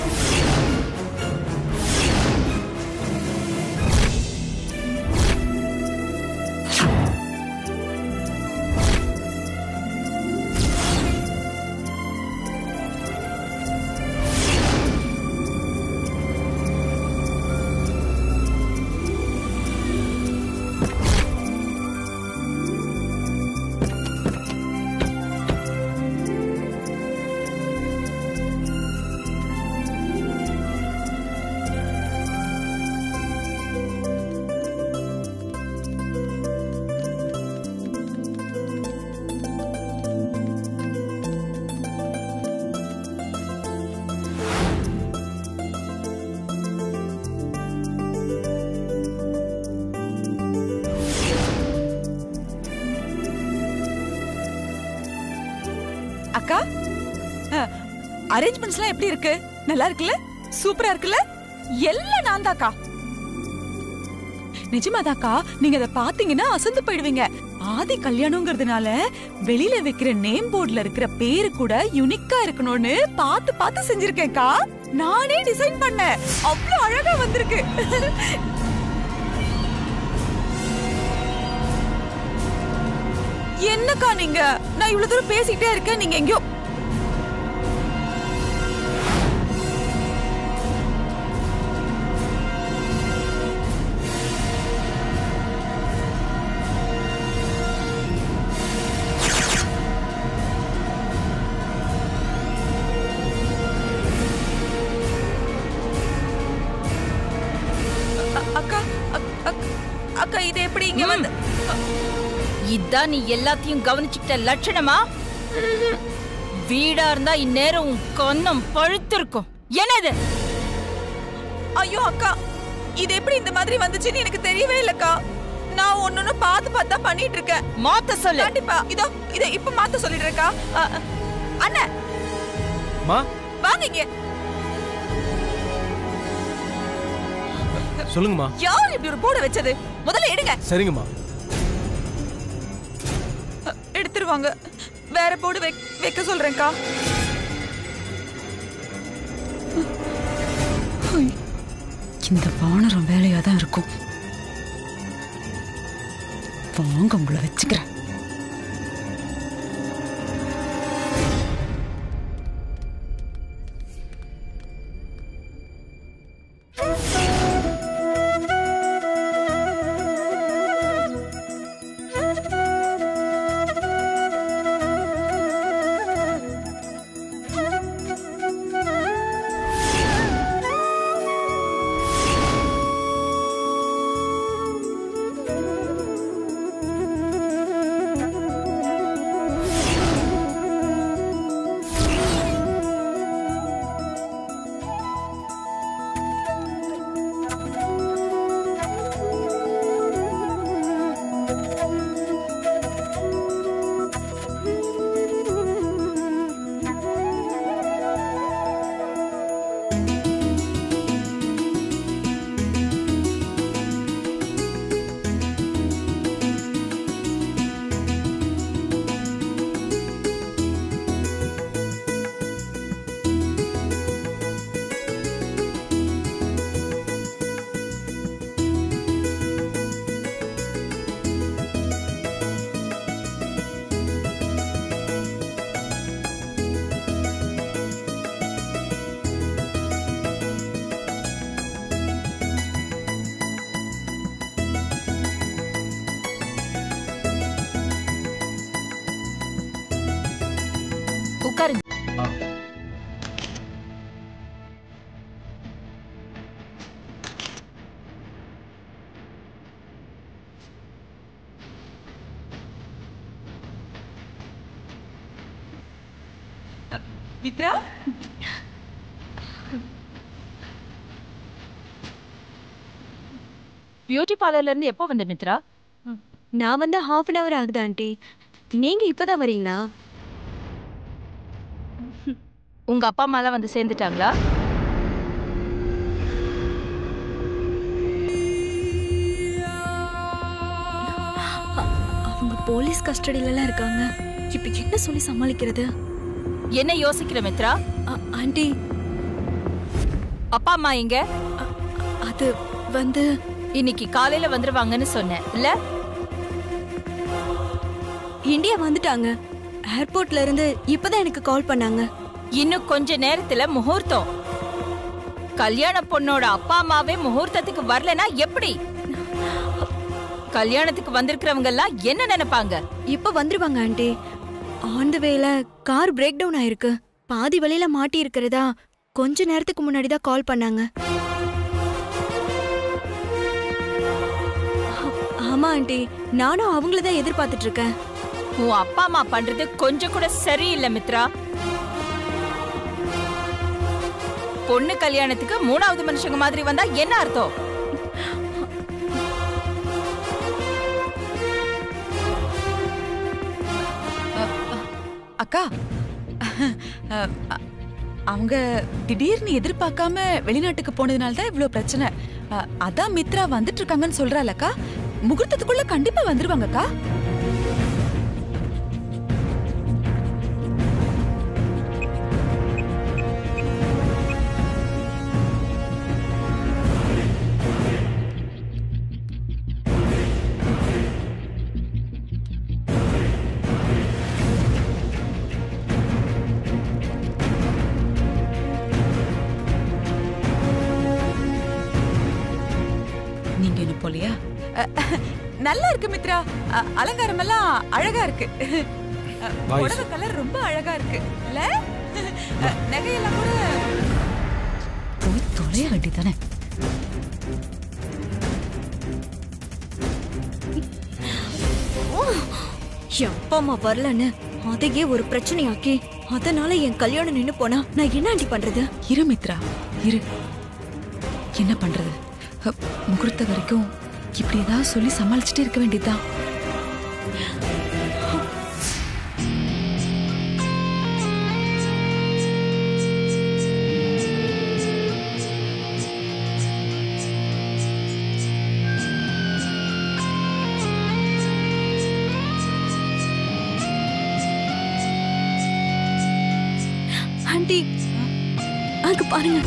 அக்கா அரேஞ்ச்மெண்ட்ஸ்லாம் எப்படி இருக்கு நல்லா இருக்குல்ல சூப்பரா இருக்குல்ல எல்லாம் நான் தாக்கா நிஜமாதாக்கா நீங்க அதை பாத்தீங்கன்னா அசந்து போயிடுவீங்க ஆதி கல்யாணங்கிறதுனால வெளியில வைக்கிற நேம் போர்டுல இருக்கிற பேரு கூட யுனிக்கா இருக்கணும்னு பார்த்து பார்த்து செஞ்சிருக்கேன்க்கா நானே டிசைன் பண்ணேன் அவ்வளவு அழகா வந்திருக்கு என்னக்கா நீங்க நான் இவ்வளவு தூரம் பேசிக்கிட்டே இருக்கேன் நீங்க எங்கேயோ அ- அக்கா அக்- அக்- அக்கா இது எப்படி இங்க வந்து இதான் நீ எல்லாத்தையும் கவனிச்சுக்கிட்ட லட்சணமா வீடா இருந்தா இந்நேரம் உன் கன்னம் பழுத்திருக்கும் என்னது ஐயோ அக்கா இது எப்படி இந்த மாதிரி வந்துச்சுன்னு எனக்கு தெரியவே இல்லக்கா நான் ஒன்னொன்னு பார்த்து பார்த்து தான் பண்ணிட்டு இருக்கேன் மாத்த சொல்லு கண்டிப்பா இதோ இத இப்ப மாத்த சொல்லிடுறேக்கா அ, அ, அண்ணன் மா வாங்க இங்க சொல்லுங்கம்மா யார் இப்படி ஒரு போர்டு வச்சது முதல்ல எடுங்க சரிங்கம்மா அ, எடுத்துருவாங்க வேற போர்டு வைக்- வைக்க சொல்றேன்க்கா இந்த வானரம் வேலையா தான் இருக்கும் வாங்க உங்களை வச்சுக்கிறேன் உட்காரு மித்ரா பியூட்டி பார்லர்ல இருந்து எப்போ வந்த மித்ரா நான் வந்து ஹாஃப் அன் ஹவர் ஆகுது ஆண்டி நீங்க இப்பதான் வரீங்களா உங்க அப்பா அம்மா எல்லாம் வந்து சேர்ந்துட்டாங்களா அவங்க போலீஸ் கஸ்டடியிலலாம் இருக்காங்க இப்ப என்ன சொல்லி சமாளிக்கிறது என்ன யோசிக்கிற மித்ரா ஆ- ஆண்டி அப்பா அம்மா எங்க அது வந்து இன்னைக்கு காலையில வந்துருவாங்கன்னு சொன்னேன் இல்ல இந்தியா வந்துட்டாங்க ஏர்போர்ட்ல இருந்து இப்பதான் எனக்கு கால் பண்ணாங்க இன்னும் கொஞ்ச நேரத்துல முகூர்த்தம் கல்யாண பொண்ணோட அப்பா அம்மாவே முகூர்த்தத்துக்கு வரலனா எப்படி கல்யாணத்துக்கு வந்திருக்கிறவங்க எல்லாம் என்ன நினைப்பாங்க இப்ப வந்துருவாங்க ஆண்டி ஆன் த வேல கார் பிரேக் டவுன் ஆயிருக்கு பாதி வழியில மாட்டி இருக்கிறதா கொஞ்ச நேரத்துக்கு முன்னாடி தான் கால் பண்ணாங்க ஆ- ஆமா ஆண்டி நானும் அவங்கள தான் எதிர்பார்த்துட்டு இருக்கேன் உன் அப்பா அம்மா பண்றது கொஞ்சம் கூட சரியில்லை மித்ரா பொண்ணு கல்யாணத்துக்கு மூணாவது மனுஷங்க மாதிரி வந்தா என்ன அர்த்தம் அக்கா அஹ், அ- அவங்க திடீர்னு எதிர்பார்க்காம வெளிநாட்டுக்கு போனதுனால தான் இவ்ளோ பிரச்சனை அஹ், அதான் மித்ரா வந்துட்டு இருக்காங்கன்னு சொல்றாளக்கா முகூர்த்தத்துக்குள்ள கண்டிப்பா வந்துருவாங்கக்கா நீங்க என்ன போலியா அஹ், நல்லா இருக்கு மித்ரா அஹ், அலங்காரம் எல்லாம் அழகா இருக்கு அஹ், Bye. புடவை கலர் ரொம்ப அழகா இருக்கு இல்ல அஹ், நகையெல்லாம் கூட போய் தொலைய வேண்டியதானே என் அப்பா அம்மா வரலன்னு அதையே ஒரு பிரச்சனையாக்கி அதனால என் கல்யாணம் நின்னு போனா நான் என்ன ஆண்டி பண்றது இரு மித்ரா இரு என்ன பண்றது அஹ், முகூர்த்த வரைக்கும் இப்படி ஏதாவது சொல்லி சமாளிச்சுட்டே இருக்க வேண்டியதுதான் ஆண்டி அங்க பாருங்க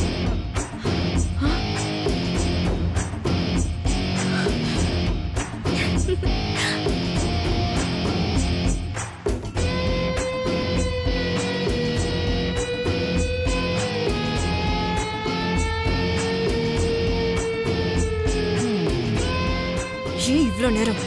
ஏன் இவ்ளோ நேரம்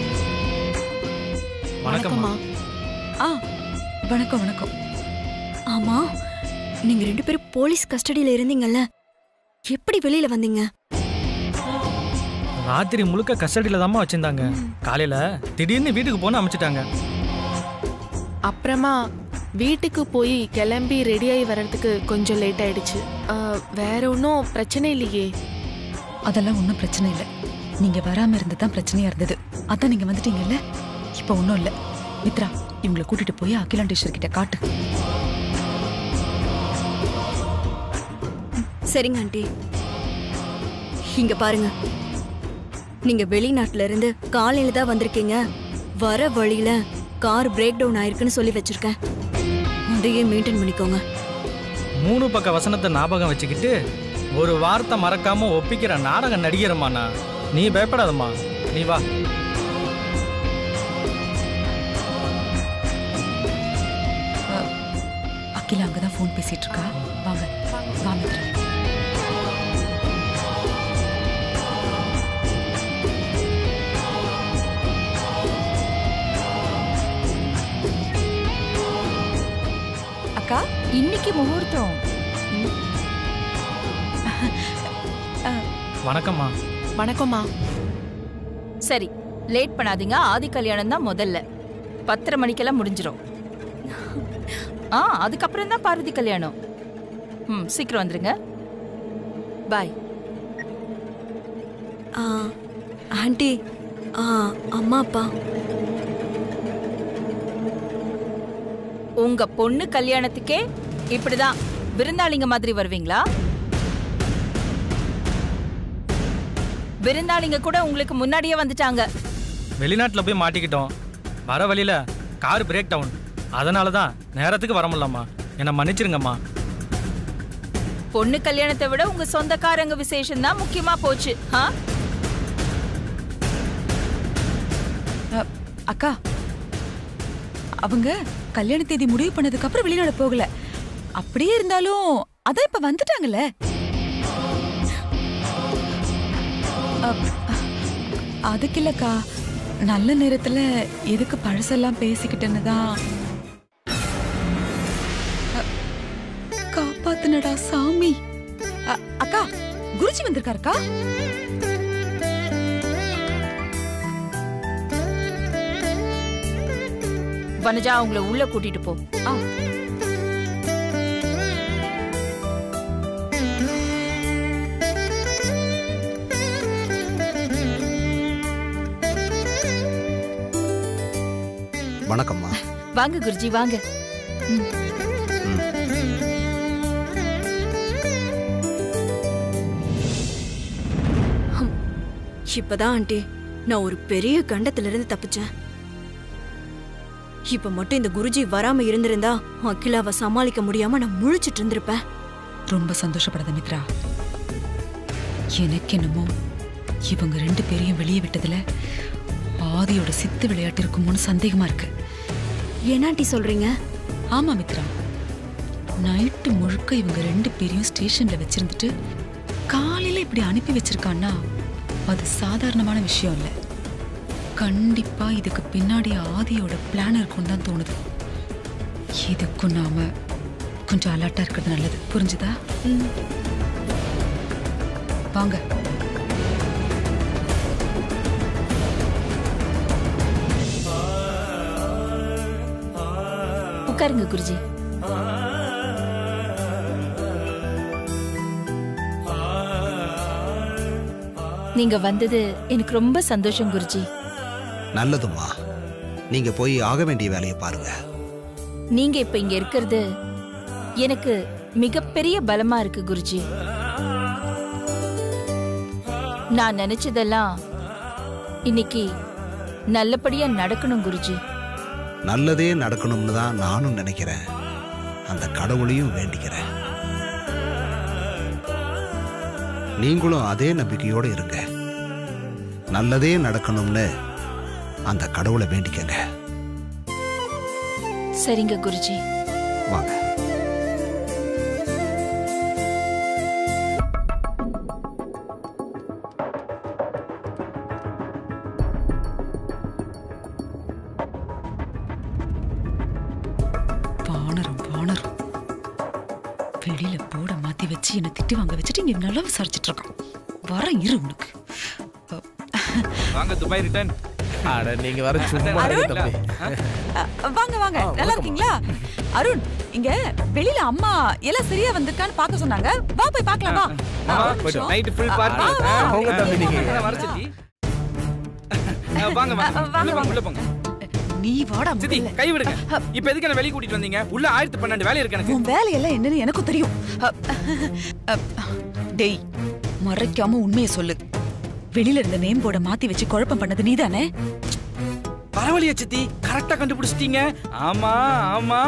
வணக்கம்மா ஆ வணக்கம் வணக்கம் ஆமா நீங்க ரெண்டு பேரும் போலீஸ் கஸ்டடியில இருந்தீங்கல்ல எப்படி வெளியில வந்தீங்க ராத்திரி முழுக்க கஸ்டடியில தாம்மா வச்சிருந்தாங்க காலையில திடீர்னு வீட்டுக்கு போன அமைச்சிட்டாங்க அப்புறமா வீட்டுக்கு போய் கிளம்பி ரெடியாகி வர்றதுக்கு கொஞ்சம் லேட் ஆயிடுச்சு ஆ, வேற ஒன்றும் பிரச்சனை இல்லையே அதெல்லாம் ஒன்றும் பிரச்சனை இல்லை நீங்க வராம இருந்து தான் பிரச்சனையா இருந்தது அதான் நீங்க வந்துட்டீங்கல்ல இப்போ ஒன்றும் இல்லை மித்ரா இவங்களை கூட்டிட்டு போய் அகிலாண்டேஸ்வர் கிட்ட காட்டு சரிங்க ஆண்டி இங்க பாருங்க நீங்க வெளிநாட்டுல இருந்து காலையில தான் வந்திருக்கீங்க வர வழியில கார் பிரேக் டவுன் ஆயிருக்குன்னு சொல்லி வச்சிருக்கேன் அதையே மெயின்டைன் பண்ணிக்கோங்க மூணு பக்க வசனத்தை ஞாபகம் வச்சுக்கிட்டு ஒரு வார்த்தை மறக்காம ஒப்பிக்கிற நாடக நடிகரம்மா நான் நீ பயப்படாதம்மா நீ வா அகிலா அங்கதான் ஃபோன் பேசிட்டு இருக்கா வாங்க வா மித்ரா அக்கா இன்னைக்கு முகூர்த்தம் வணக்கம்மா வணக்கம்மா சரி லேட் பண்ணாதீங்க ஆதி கல்யாணம் தான் முதல்ல பத்தரை மணிக்கெல்லாம் முடிஞ்சிரும் ஆ அதுக்கப்புறம் தான் பார்வதி கல்யாணம் ம் சீக்கிரம் வந்துருங்க பாய் ஆ, ஆண்டி ஆ, அம்மா அப்பா உங்க பொண்ணு கல்யாணத்துக்கே இப்படிதான் விருந்தாளிங்க மாதிரி வருவீங்களா விருந்தாளிங்க கூட உங்களுக்கு முன்னாடியே வந்துட்டாங்க வெளிநாட்டில் போய் மாட்டிக்கிட்டோம் வர வழியில கார் பிரேக் டவுன் அதனால தான் நேரத்துக்கு வர முடியலம்மா என்னை மன்னிச்சிருங்கம்மா பொண்ணு கல்யாணத்தை விட உங்க சொந்தக்காரங்க விசேஷம் தான் முக்கியமா போச்சு ஆ? அ, அக்கா அவங்க கல்யாண தேதி முடிவு பண்ணதுக்கு அப்புறம் வெளிநாடு போகல அப்படியே இருந்தாலும் அதான் இப்ப வந்துட்டாங்கல்ல அ, அதுக்கு இல்லக்கா நல்ல நேரத்துல எதுக்கு பழசெல்லாம் பேசிக்கிட்டேன்னு தான் அ, காப்பாத்துனடா சாமி அ, அக்கா குருஜி வந்திருக்காருக்கா வனஜா அவங்கள உள்ள கூட்டிட்டு போ ஆ வணக்கம்மா வாங்க குருஜி வாங்க இப்பதான் ஆண்டி நான் ஒரு பெரிய கண்டத்துல இருந்து தப்பிச்சேன் இப்ப மட்டும் இந்த குருஜி வராம இருந்திருந்தா அகிலாவை சமாளிக்க முடியாம நான் முழிச்சிட்டு இருந்திருப்பேன் ரொம்ப சந்தோஷப்படாத மித்ரா எனக்கு என்னமோ இவங்க ரெண்டு பேரையும் வெளியே விட்டதுல ஆதியோட சித்து விளையாட்டு இருக்குமோன்னு சந்தேகமா இருக்கு ஏனாண்டி சொல்றீங்க ஆமா மித்ரா நைட்டு முழுக்க இவங்க ரெண்டு பேரையும் ஸ்டேஷன்ல வச்சிருந்துட்டு காலையில இப்படி அனுப்பி வச்சிருக்கான்னா அது சாதாரணமான விஷயம் இல்ல கண்டிப்பா இதுக்கு பின்னாடி ஆதியோட பிளான் இருக்கும்னு தான் தோணுது இதுக்கும் நாம கொஞ்சம் அலர்ட்டா இருக்கிறது நல்லது புரிஞ்சுதா வாங்க உட்காருங்க குருஜி நீங்க வந்தது எனக்கு ரொம்ப சந்தோஷம் குருஜி நல்லதும்மா நீங்க போய் ஆக வேண்டிய வேலையை பாருங்க நீங்க இப்ப இங்க இருக்கிறது எனக்கு மிகப்பெரிய பலமா இருக்கு குருஜி நான் நினைச்சதெல்லாம் இன்னைக்கு நல்லபடியா நடக்கணும் குருஜி நல்லதே நடக்கணும்னு தான் நானும் நினைக்கிறேன் அந்த கடவுளையும் வேண்டிக்கிறேன் நீங்களும் அதே நம்பிக்கையோட இருங்க நல்லதே நடக்கணும்னு அந்த கடவுளை வேண்டிக்கங்க சரிங்க குருஜி வாங்க வானரம் வானரம் வெளியில போட மாத்தி வச்சு என்ன திட்டு வாங்க வச்சுட்டு இங்க நல்லா விசாரிச்சுட்டு இருக்கான் வர இரு உனக்கு வாங்க துபாய் ரிட்டர்ன் அட நீங்க வர சும்மா இருங்க தம்பி. அ, வாங்க வாங்க நல்லா இருக்கீங்களா அருண் இங்க வெளியில அம்மா எல்லாம் சரியா வந்திருக்கான்னு பார்க்க சொன்னாங்க வா போய் பார்க்கலாம் வா ஆ, ஒரு நிமிஷம். நைட் ஃபுல் பார்ட்டி ஆ, ஆ, போங்க தம்பி நீங்க வர சித்தி ஆ, வாங்க வாங்க ஆ, வாங்க, உள்ள போங்க உள்ள போங்க நீ வாடா சித்தி முதல்ல. கை விடுங்க இப்போ எதுக்கு என்ன வெளிய கூட்டிட்டு வந்தீங்க உள்ள ஆயிரத்தி பன்னெண்டு வேலை இருக்கு எனக்கு உன் வேலையெல்லாம் என்னன்னு எனக்கும் தெரியும் அ, அ, டேய் மறைக்காம உண்மையை சொல்லு வெளியில இருந்த நேம் போர்டை மாத்தி வச்சு குழப்பம் பண்ணது நீதானே பரவாயில்லையா சித்தி கரெக்டா கண்டுபிடிச்சிட்டீங்க ஆமா ஆமா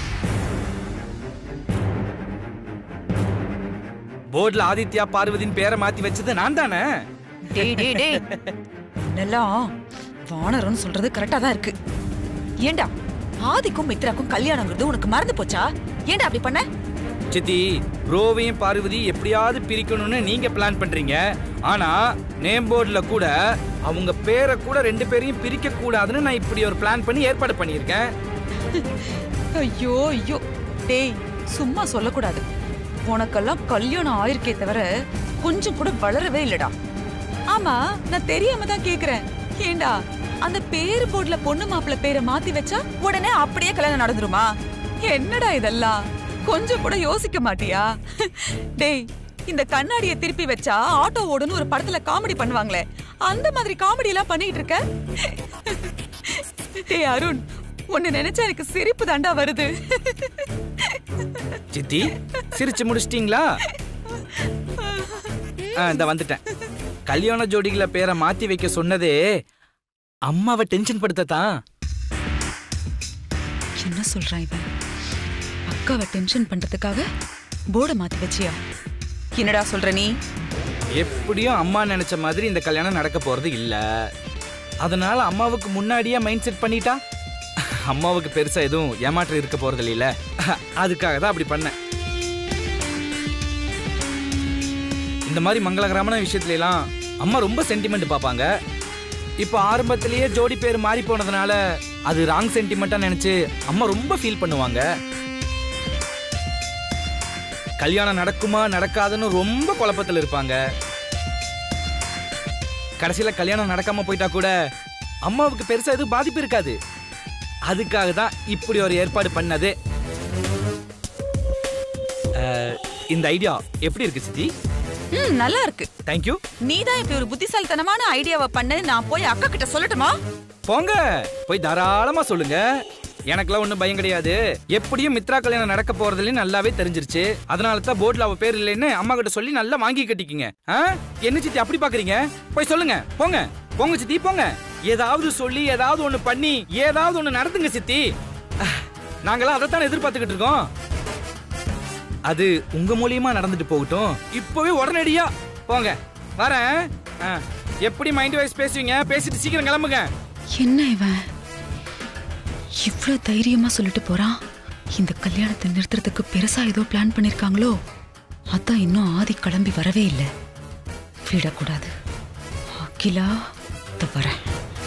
போர்டுல ஆதித்யா பார்வதின் பேரை மாத்தி வச்சது நான் தானே டேய் டேய் டேய் என்னெல்லாம் வானரம்னு சொல்றது கரெக்டா தான் இருக்கு ஏண்டா ஆதிக்கும் மித்ராக்கும் கல்யாணங்கிறது உனக்கு மறந்து போச்சா ஏண்டா அப்படி பண்ண சித்தி ப்ரோவையும் பார்வதி எப்படியாவது பிரிக்கணும்னு நீங்க பிளான் பண்றீங்க ஆனா நேம் போர்டுல கூட அவங்க பேரை கூட ரெண்டு பேரையும் பிரிக்க கூடாதுன்னு நான் இப்படி ஒரு பிளான் பண்ணி ஏற்பாடு பண்ணியிருக்கேன் ஐயோ ஐயோ டேய் சும்மா சொல்லக்கூடாது உனக்கெல்லாம் கல்யாணம் ஆயிருக்கே தவிர கொஞ்சம் கூட வளரவே இல்லடா ஆமா நான் தெரியாம தான் கேக்குறேன் ஏண்டா அந்த பேரு போர்டுல பொண்ணு மாப்பிள்ள பேரை மாத்தி வச்சா உடனே அப்படியே கல்யாணம் நடந்துருமா என்னடா இதெல்லாம் கொஞ்சம் கூட யோசிக்க மாட்டியா டேய் இந்த கண்ணாடியை திருப்பி வச்சா ஆட்டோ ஓடுன்னு ஒரு படத்துல காமெடி பண்ணுவாங்களே அந்த மாதிரி காமெடி எல்லாம் பண்ணிட்டு இருக்க டேய் அருண் உன்னை நினைச்சா எனக்கு சிரிப்பு தாண்டா வருது சித்தி சிரிச்சு முடிச்சிட்டீங்களா ஆ, இந்த வந்துட்டேன் கல்யாண ஜோடிகளை பேரை மாத்தி வைக்க சொன்னதே அம்மாவை டென்ஷன் படுத்தத்தான் என்ன சொல்றான் இவன் அக்காவை டென்ஷன் பண்றதுக்காக போர்டை மாத்தி வச்சியா என்னடா சொல்ற நீ எப்படியும் அம்மா நினைச்ச மாதிரி இந்த கல்யாணம் நடக்க போறது இல்ல அதனால அம்மாவுக்கு முன்னாடியே மைண்ட் செட் பண்ணிட்டா அம்மாவுக்கு பெருசா எதுவும் ஏமாற்றம் இருக்க போறது இல்லைல அதுக்காக தான் அப்படி பண்ணேன் இந்த மாதிரி மங்களகரமான விஷயத்துல எல்லாம் அம்மா ரொம்ப சென்டிமெண்ட் பார்ப்பாங்க இப்போ ஆரம்பத்திலேயே ஜோடி பேர் மாறி போனதுனால அது ராங் சென்டிமெண்ட்டா நினைச்சு அம்மா ரொம்ப ஃபீல் பண்ணுவாங்க கல்யாணம் நடக்குமா நடக்காதுன்னு ரொம்ப குழப்பத்தில் இருப்பாங்க கடைசியில கல்யாணம் நடக்காம போயிட்டா கூட அம்மாவுக்கு பெருசா எதுவும் பாதிப்பு இருக்காது அதுக்காக தான் இப்படி ஒரு ஏற்பாடு பண்ணது அஹ், இந்த ஐடியா எப்படி இருக்கு சித்தி ம் நல்லா இருக்கு தேங்க்யூ நீ தான் இப்படி ஒரு புத்திசாலித்தனமான ஐடியாவை பண்ணு நான் போய் அக்கா கிட்ட சொல்லட்டுமா போங்க போய் தாராளமா சொல்லுங்க எனக்கெல்லாம் ஒன்றும் பயம் கிடையாது எப்படியும் மித்ரா கல்யாணம் நடக்க போறதுலயும் நல்லாவே தெரிஞ்சிருச்சு அதனால தான் போர்டில் அவ பேர் இல்லைன்னு அம்மா கிட்ட சொல்லி நல்லா வாங்கி கட்டிக்கிங்க ஆ? என்ன சித்தி அப்படி பாக்குறீங்க போய் சொல்லுங்க போங்க போங்க சித்தி போங்க ஏதாவது சொல்லி ஏதாவது ஒண்ணு பண்ணி ஏதாவது ஒண்ணு நடத்துங்க சித்தி அஹ், நாங்களாம் அதைத்தான் எதிர்பார்த்துக்கிட்டு இருக்கோம் அது உங்க மூலியமா நடந்துட்டு போகட்டும் இப்பவே உடனடியா போங்க வரேன் ஆ, எப்படி மைண்ட் வைஸ் பேசுவீங்க பேசிட்டு சீக்கிரம் கிளம்புங்க என்ன இவன் இவ்ளோ தைரியமா சொல்லிட்டு போறான் இந்த கல்யாணத்தை நிறுத்துறதுக்கு பெருசா ஏதோ பிளான் பண்ணிருக்காங்களோ அதான் இன்னும் ஆதி கிளம்பி வரவே இல்லை விடக்கூடாது அகிலா இதோ வரேன்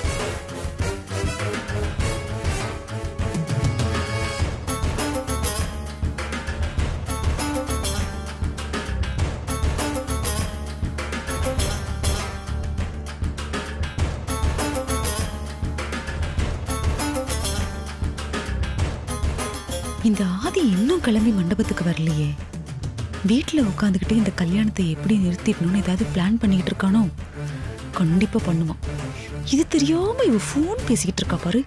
இந்த ஆதி இன்னும் கிளம்பி மண்டபத்துக்கு வரலையே வீட்டில் உட்காந்துக்கிட்டு இந்த கல்யாணத்தை எப்படி நிறுத்திடணும்னு ஏதாவது பிளான் பண்ணிக்கிட்டு இருக்கானோ கண்டிப்பா பண்ணுவான் இது தெரியாம இவ ஃபோன் பேசிக்கிட்டு இருக்கா பாரு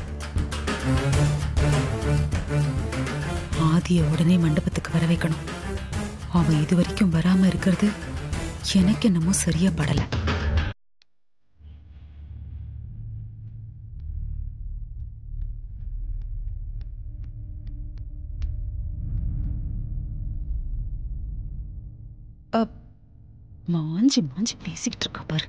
ஆதிய உடனே மண்டபத்துக்கு வர வைக்கணும் அவன் இது வரைக்கும் வராம இருக்கிறது எனக்கு என்னமோ சரியா படல அப், மாஞ்சி மாஞ்சி பேசிக்கிட்டு இருக்கா பாரு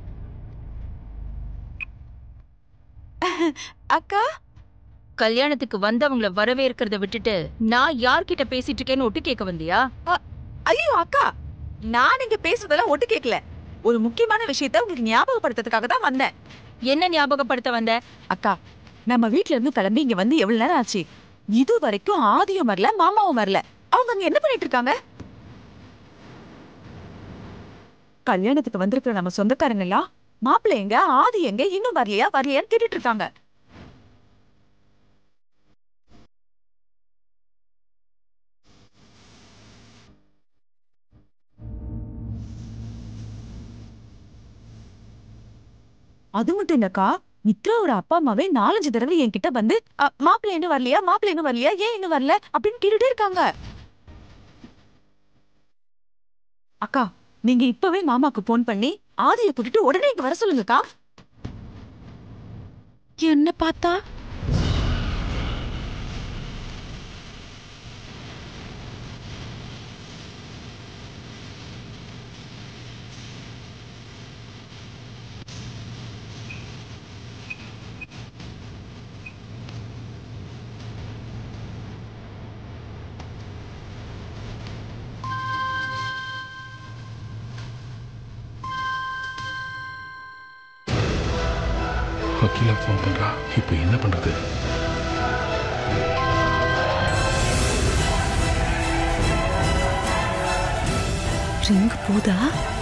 அக்கா கல்யாணத்துக்கு வந்தவங்கள வரவேற்கிறத விட்டுட்டு நான் யார்கிட்ட பேசிட்டு இருக்கேன்னு ஒட்டு கேட்க வந்தியா ஐயோ அக்கா நான் இங்க பேசுறதெல்லாம் ஒட்டு கேட்கல ஒரு முக்கியமான விஷயத்த உங்களுக்கு ஞாபகப்படுத்துறதுக்காக தான் வந்தேன் என்ன ஞாபகப்படுத்த வந்த அக்கா நம்ம வீட்ல இருந்து கிளம்பி இங்க வந்து எவ்வளவு நேரம் ஆச்சு இது வரைக்கும் ஆதியும் வரல மாமாவும் வரல அவங்க அங்க என்ன பண்ணிட்டு இருக்காங்க கல்யாணத்துக்கு வந்திருக்கிற நம்ம சொந்தக்காரங்க எல்லாம் மாப்பிள்ளை எங்க ஆதி எங்க இன்னும் வரலையா வரலையான்னு கேட்டுட்டு இருக்காங்க அது மட்டும் இல்லக்கா மித்ராவோட அப்பா அம்மாவே நாலஞ்சு தடவை என்கிட்ட வந்து "அ, மாப்பிள்ளை இன்னும் வரலையா மாப்பிள்ளை இன்னும் வரலையா ஏன் இன்னும் வரல அப்படின்னு கேட்டுட்டே இருக்காங்க அக்கா நீங்க இப்பவே மாமாக்கு போன் பண்ணி ஆதியை கூட்டிட்டு உடனே இங்க வர சொல்லுங்கக்கா என்ன பார்த்தா அகிலா ஃபோன் பண்றா இப்போ என்ன பண்றது ரிங் போதா